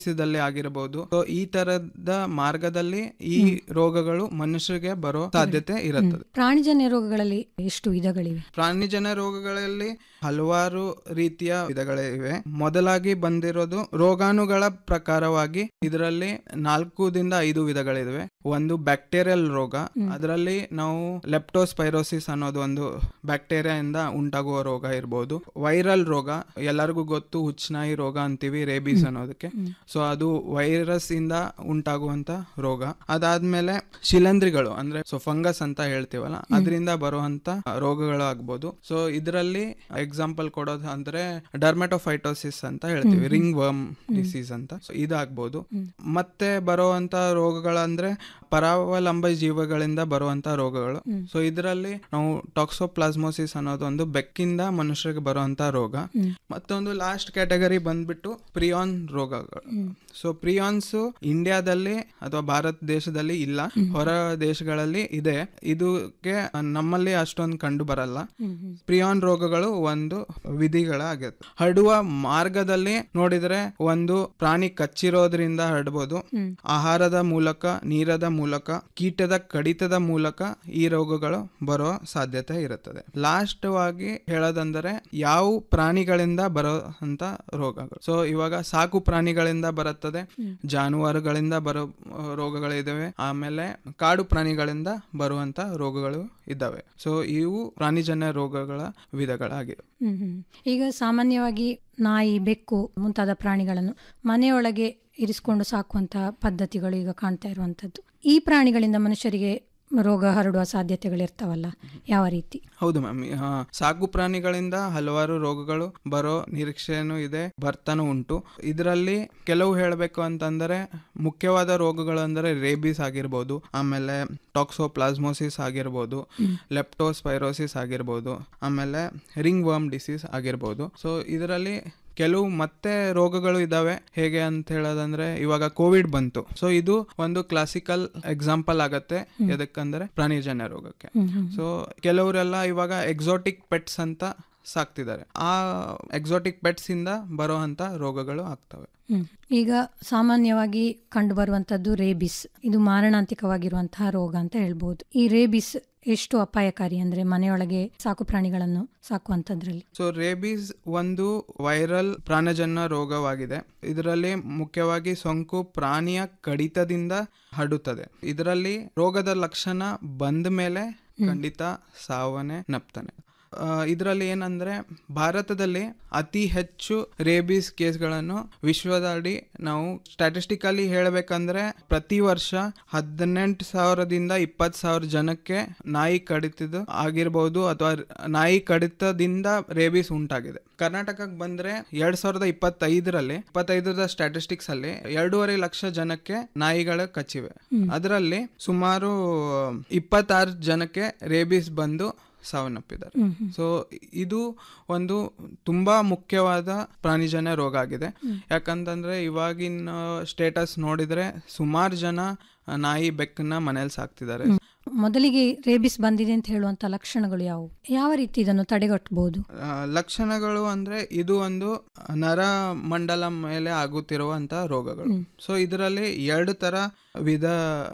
ದಲ್ಲಿ ಆಗಿರಬಹುದು ಸೊ ಈ ತರದ ಮಾರ್ಗದಲ್ಲಿ ಈ ರೋಗಗಳು ಮನುಷ್ಯರಿಗೆ ಬರೋ ಸಾಧ್ಯತೆ ಇರುತ್ತದೆ ಪ್ರಾಣಿಜನ್ಯ ರೋಗಗಳಲ್ಲಿ ಎಷ್ಟು ವಿಧಗಳಿವೆ ಪ್ರಾಣಿಜನ ರೋಗಗಳಲ್ಲಿ ಹಲವಾರು ರೀತಿಯ ವಿಧಗಳಿವೆ ಮೊದಲಾಗಿ ಬಂದಿರೋದು ರೋಗಾಣುಗಳ ಪ್ರಕಾರವಾಗಿ ಇದರಲ್ಲಿ ನಾಲ್ಕುದಿಂದ ಐದು ವಿಧಗಳಿವೆ ಒಂದು ಬ್ಯಾಕ್ಟೀರಿಯಲ್ ರೋಗ ಅದರಲ್ಲಿ ನಾವು ಲೆಪ್ಟೋಸ್ಪೈರೋಸಿಸ್ ಅನ್ನೋದು ಒಂದು ಬ್ಯಾಕ್ಟೀರಿಯಾ ಇಂದ ಉಂಟಾಗುವ ರೋಗ ಇರಬಹುದು ವೈರಲ್ ರೋಗ ಎಲ್ಲರಿಗೂ ಗೊತ್ತು ಹುಚ್ಚನಾಯಿ ರೋಗ ಅಂತೀವಿ ರೇಬೀಸ್ ಅನ್ನೋದಕ್ಕೆ ಸೊ ಅದು ವೈರಸ್ ಇಂದ ಉಂಟಾಗುವಂತ ರೋಗ ಅದಾದ್ಮೇಲೆ ಶಿಲಂಧ್ರಿಗಳು ಅಂದ್ರೆ ಸೊ ಫಂಗಸ್ ಅಂತ ಹೇಳ್ತೀವಲ್ಲ ಅದರಿಂದ ಬರುವಂತ ರೋಗಗಳು ಆಗ್ಬೋದು ಸೊ ಇದರಲ್ಲಿ ಎಕ್ಸಾಂಪಲ್ ಕೊಡೋದು ಅಂದ್ರೆ ಡರ್ಮೆಟೋಫೈಟೋಸಿಸ್ ಅಂತ ಹೇಳ್ತೀವಿ ರಿಂಗ್ ವರ್ಮ್ ಡಿಸೀಸ್ ಅಂತ ಸೊ ಇದಾಗ್ಬೋದು ಮತ್ತೆ ಬರುವಂತ ರೋಗಗಳಂದ್ರೆ ಪರಾವಲಂಬ ಜೀವಗಳಿಂದ ಬರುವಂತ ರೋಗಗಳು ಸೊ ಇದರಲ್ಲಿ ನಾವು ಟಾಕ್ಸೋಪ್ಲಾಸ್ಮೋಸಿಸ್ ಅನ್ನೋದು ಒಂದು ಬೆಕ್ಕಿಂದ ಮನುಷ್ಯರಿಗೆ ಬರುವಂತ ರೋಗ ಮತ್ತೊಂದು ಲಾಸ್ಟ್ ಕ್ಯಾಟಗರಿ ಬಂದ್ಬಿಟ್ಟು ಪ್ರಿಯಾನ್ ರೋಗಗಳು ಸೊ ಪ್ರಿಯಾನ್ಸ್ ಇಂಡಿಯಾದಲ್ಲಿ ಅಥವಾ ಭಾರತ ದೇಶದಲ್ಲಿ ಇಲ್ಲ ಹೊರ ದೇಶಗಳಲ್ಲಿ ಇದೆ ಇದಕ್ಕೆ ನಮ್ಮಲ್ಲಿ ಅಷ್ಟೊಂದು ಕಂಡು ಬರಲ್ಲ ಪ್ರಿಯಾನ್ ರೋಗಗಳು ಒಂದು ವಿಧಿಗಳಾಗಿರುತ್ತೆ ಹರಡುವ ಮಾರ್ಗದಲ್ಲಿ ನೋಡಿದ್ರೆ ಒಂದು ಪ್ರಾಣಿ ಕಚ್ಚಿರೋದ್ರಿಂದ ಹರಡ್ಬೋದು ಆಹಾರದ ಮೂಲಕ ನೀರದ ಮೂಲಕ ಕೀಟದ ಕಡಿತದ ಮೂಲಕ ಈ ರೋಗಗಳು ಬರೋ ಸಾಧ್ಯತೆ ಇರುತ್ತದೆ ಲಾಸ್ಟ್ ಆಗಿ ಹೇಳೋದಂದರೆ ಯಾವ ಪ್ರಾಣಿಗಳಿಂದ ಬರೋ ಅಂತ ರೋಗಗಳು ಸೊ ಇವಾಗ ಸಾಕು ಪ್ರಾಣಿಗಳಿಂದ ಬರುತ್ತದೆ ಜಾನುವಾರುಗಳಿಂದ ಬರೋ ಆ, ರೋಗಗಳಿದಾವೆ ಆಮೇಲೆ ಕಾಡು ಪ್ರಾಣಿಗಳಿಂದ ಬರುವಂತ ರೋಗಗಳು ಇದ್ದಾವೆ ಸೊ ಇವು ಪ್ರಾಣಿಜನ್ಯ ರೋಗಗಳ ವಿಧಗಳಾಗಿವೆ ಹ್ಮ್ ಹ್ಮ್. ಈಗ ಸಾಮಾನ್ಯವಾಗಿ ನಾಯಿ ಬೆಕ್ಕು ಮುಂತಾದ ಪ್ರಾಣಿಗಳನ್ನು ಮನೆಯೊಳಗೆ ಇರಿಸಿಕೊಂಡು ಸಾಕುವಂತಹ ಪದ್ಧತಿಗಳು ಈಗ ಕಾಣ್ತಾ ಇರುವಂತದ್ದು ಈ ಪ್ರಾಣಿಗಳಿಂದ ಮನುಷ್ಯರಿಗೆ ರೋಗ ಹರಡುವ ಸಾಧ್ಯತೆಗಳಿರ್ತಾವಲ್ಲ ಯಾವ ರೀತಿ ಹೌದು ಮ್ಯಾಮ್ ಸಾಕು ಪ್ರಾಣಿಗಳಿಂದ ಹಲವಾರು ರೋಗಗಳು ಬರೋ ನಿರೀಕ್ಷೆನೂ ಇದೆ ಬರ್ತಾನೂ ಉಂಟು ಇದರಲ್ಲಿ ಕೆಲವು ಹೇಳಬೇಕು ಅಂತಂದರೆ ಮುಖ್ಯವಾದ ರೋಗಗಳು ಅಂದರೆ ರೇಬೀಸ್ ಆಗಿರ್ಬೋದು ಆಮೇಲೆ ಟಾಕ್ಸೋಪ್ಲಾಸ್ಮೋಸಿಸ್ ಆಗಿರ್ಬೋದು ಲೆಪ್ಟೋಸ್ಪೈರೋಸಿಸ್ ಆಗಿರ್ಬೋದು ಆಮೇಲೆ ರಿಂಗ್ ವರ್ಮ್ ಡಿಸೀಸ್ ಆಗಿರ್ಬೋದು ಸೊ ಇದರಲ್ಲಿ ಕೆಲವು ಮತ್ತೆ ರೋಗಗಳು ಇದಾವೆ ಹೇಗೆ ಅಂತ ಹೇಳೋದಂದ್ರೆ ಇವಾಗ ಕೋವಿಡ್ ಬಂತು ಸೊ ಇದು ಒಂದು ಕ್ಲಾಸಿಕಲ್ ಎಕ್ಸಾಂಪಲ್ ಆಗತ್ತೆ ಎದಕ್ಕಂದ್ರೆ ಪ್ರಾಣಿಜನ್ಯ ರೋಗಕ್ಕೆ ಸೊ ಕೆಲವರೆಲ್ಲ ಇವಾಗ ಎಕ್ಸಾಟಿಕ್ ಪೆಟ್ಸ್ ಅಂತ ಸಾಕ್ತಿದ್ದಾರೆ ಆ ಎಕ್ಸಾಟಿಕ್ ಪೆಟ್ಸ್ ಇಂದ ಬರುವಂತ ರೋಗಗಳು ಆಗ್ತವೆ ಹ್ಮ್. ಈಗ ಸಾಮಾನ್ಯವಾಗಿ ಕಂಡು ಬರುವಂತದ್ದು ರೇಬಿಸ್ ಇದು ಮಾರಣಾಂತಿಕವಾಗಿರುವಂತಹ ರೋಗ ಅಂತ ಹೇಳ್ಬೋದು ಈ ರೇಬಿಸ್ ಎಷ್ಟು ಅಪಾಯಕಾರಿ ಅಂದ್ರೆ ಮನೆಯೊಳಗೆ ಸಾಕು ಪ್ರಾಣಿಗಳನ್ನು ಸಾಕುವಂತದ್ರಲ್ಲಿ ಸೊ ರೇಬೀಸ್ ಒಂದು ವೈರಲ್ ಪ್ರಾಣಜನ್ಯ ರೋಗವಾಗಿದೆ ಇದರಲ್ಲಿ ಮುಖ್ಯವಾಗಿ ಸೋಂಕು ಪ್ರಾಣಿಯ ಕಡಿತದಿಂದ ಹರಡುತ್ತದೆ ಇದರಲ್ಲಿ ರೋಗದ ಲಕ್ಷಣ ಬಂದ ಮೇಲೆ ಖಂಡಿತ ಸಾವನೆ ನಪ್ತಾನೆ ಇದರಲ್ಲಿ ಏನಂದ್ರೆ ಭಾರತದಲ್ಲಿ ಅತಿ ಹೆಚ್ಚು ರೇಬೀಸ್ ಕೇಸ್ಗಳನ್ನು ವಿಶ್ವದಡಿ ನಾವು ಸ್ಟ್ಯಾಟಿಸ್ಟಿಕಲಿ ಹೇಳಬೇಕಂದ್ರೆ ಪ್ರತಿ ವರ್ಷ ಹದಿನೆಂಟು ಸಾವಿರದಿಂದ ಇಪ್ಪತ್ತು ಸಾವಿರ ಜನಕ್ಕೆ ನಾಯಿ ಕಡಿತದ ಆಗಿರ್ಬೋದು ಅಥವಾ ನಾಯಿ ಕಡಿತದಿಂದ ರೇಬೀಸ್ ಉಂಟಾಗಿದೆ ಕರ್ನಾಟಕಕ್ಕೆ ಬಂದ್ರೆ ಎರಡ್ ಸಾವಿರದ ಇಪ್ಪತ್ತೈದರಲ್ಲಿ ಇಪ್ಪತ್ತೈದರ ಸ್ಟ್ಯಾಟಿಸ್ಟಿಕ್ಸ್ ಅಲ್ಲಿ ಎರಡೂವರೆ ಲಕ್ಷ ಜನಕ್ಕೆ ನಾಯಿಗಳು ಕಚ್ಚಿವೆ ಅದರಲ್ಲಿ ಸುಮಾರು ಇಪ್ಪತ್ತಾರು ಜನಕ್ಕೆ ರೇಬೀಸ್ ಬಂದು ಸಾವನ್ನಪ್ಪಿದ್ದಾರೆ ಸೊ ಇದು ಒಂದು ತುಂಬಾ ಮುಖ್ಯವಾದ ಪ್ರಾಣಿಜನ್ಯ ರೋಗ ಆಗಿದೆ ಯಾಕಂತಂದ್ರೆ ಇವಾಗಿನ ಸ್ಟೇಟಸ್ ನೋಡಿದ್ರೆ ಸುಮಾರು ಜನ ನಾಯಿ ಬೆಕ್ಕನ್ನ ಮನೇಲಿ ಸಾಕ್ತಿದ್ದಾರೆ ಮೊದಲಿಗೆ ರೇಬಿಸ್ ಬಂದಿದೆ ಅಂತ ಹೇಳುವಂತ ಲಕ್ಷಣಗಳು ಯಾವುವು ಯಾವ ರೀತಿ ಇದನ್ನು ತಡೆಗಟ್ಟಬಹುದು ಆ, ಲಕ್ಷಣಗಳು ಅಂದ್ರೆ ಇದು ಒಂದು ನರ ಮಂಡಲ ಮೇಲೆ ಆಗುತ್ತಿರುವಂತ ರೋಗಗಳು ಸೊ ಇದರಲ್ಲಿ ಎರಡು ತರ ವಿಧ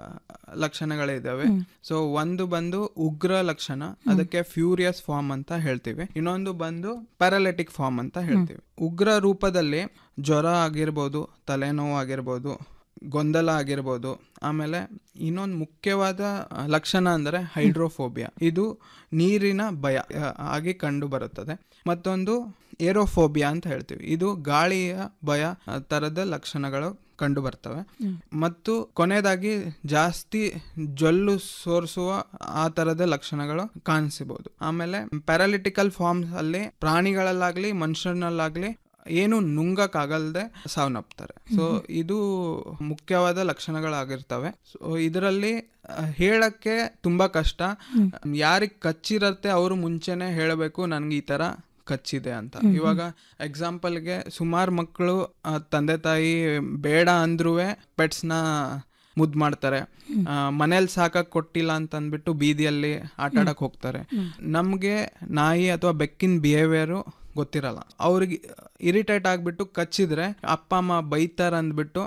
ಲಕ್ಷಣಗಳಿದಾವೆ ಸೊ ಒಂದು ಬಂದು ಉಗ್ರ ಲಕ್ಷಣ ಅದಕ್ಕೆ ಫ್ಯೂರಿಯಸ್ ಫಾರ್ಮ್ ಅಂತ ಹೇಳ್ತೀವಿ ಇನ್ನೊಂದು ಬಂದು ಪ್ಯಾರಾಲಿಟಿಕ್ ಫಾರ್ಮ್ ಅಂತ ಹೇಳ್ತೀವಿ ಉಗ್ರ ರೂಪದಲ್ಲಿ ಜ್ವರ ಆಗಿರ್ಬೋದು ತಲೆನೋವು ಆಗಿರ್ಬೋದು ಗೊಂದಲ ಆಗಿರ್ಬೋದು ಆಮೇಲೆ ಇನ್ನೊಂದು ಮುಖ್ಯವಾದ ಆ, ಲಕ್ಷಣ ಅಂದರೆ ಹೈಡ್ರೋಫೋಬಿಯಾ ಇದು ನೀರಿನ ಭಯ ಆ, ಆಗಿ ಕಂಡು ಬರುತ್ತದೆ ಮತ್ತೊಂದು ಏರೋಫೋಬಿಯಾ ಅಂತ ಹೇಳ್ತೀವಿ ಇದು ಗಾಳಿಯ ಭಯ ಆ, ತರದ ಲಕ್ಷಣಗಳು ಕಂಡು ಬರ್ತವೆ ಮತ್ತು ಕೊನೆಯದಾಗಿ ಜಾಸ್ತಿ ಜೊಲ್ಲು ಸೋರಿಸುವ ಆ ತರದ ಲಕ್ಷಣಗಳು ಕಾಣಿಸಬಹುದು ಆಮೇಲೆ ಪ್ಯಾರಾಲಿಟಿಕಲ್ ಫಾರ್ಮ್ಸ್ ಅಲ್ಲಿ ಪ್ರಾಣಿಗಳಲ್ಲಾಗ್ಲಿ ಮನುಷ್ಯನಲ್ಲಾಗ್ಲಿ ಏನು ನುಂಗಕ್ಕಾಗಲ್ದೆ ಸಾವನ್ನಪ್ತಾರೆ ಸೊ ಇದು ಮುಖ್ಯವಾದ ಲಕ್ಷಣಗಳಾಗಿರ್ತವೆ ಸೊ ಇದರಲ್ಲಿ ಆ, ಹೇಳಕ್ಕೆ ತುಂಬಾ ಕಷ್ಟ ಯಾರಿಗೆ ಕಚ್ಚಿರತ್ತೆ ಅವರು ಮುಂಚೆನೆ ಹೇಳಬೇಕು ನನ್ಗೆ ಈ ತರ ಕಚ್ಚಿದೆ ಅಂತ ಇವಾಗ ಎಕ್ಸಾಂಪಲ್ಗೆ ಸುಮಾರು ಮಕ್ಕಳು ತಂದೆ ತಾಯಿ ಬೇಡ ಅಂದ್ರೂ ಪೆಟ್ಸ್ನ ಮುದ್ದು ಮಾಡ್ತಾರೆ ಮನೇಲಿ ಸಾಕಕ್ ಕೊಟ್ಟಿಲ್ಲ ಅಂತ ಅಂದ್ಬಿಟ್ಟು ಬೀದಿಯಲ್ಲಿ ಆಟ ಆಡಕ್ ಹೋಗ್ತಾರೆ ನಮ್ಗೆ ನಾಯಿ ಅಥವಾ ಬೆಕ್ಕಿನ ಬಿಹೇವಿಯರು ಗೊತ್ತಿರಲ್ಲ ಅವ್ರಿಗೆ ಇರಿಟೇಟ್ ಆಗ್ಬಿಟ್ಟು ಕಚ್ಚಿದ್ರೆ ಅಪ್ಪ ಅಮ್ಮ ಬೈತಾರ ಅಂದ್ಬಿಟ್ಟು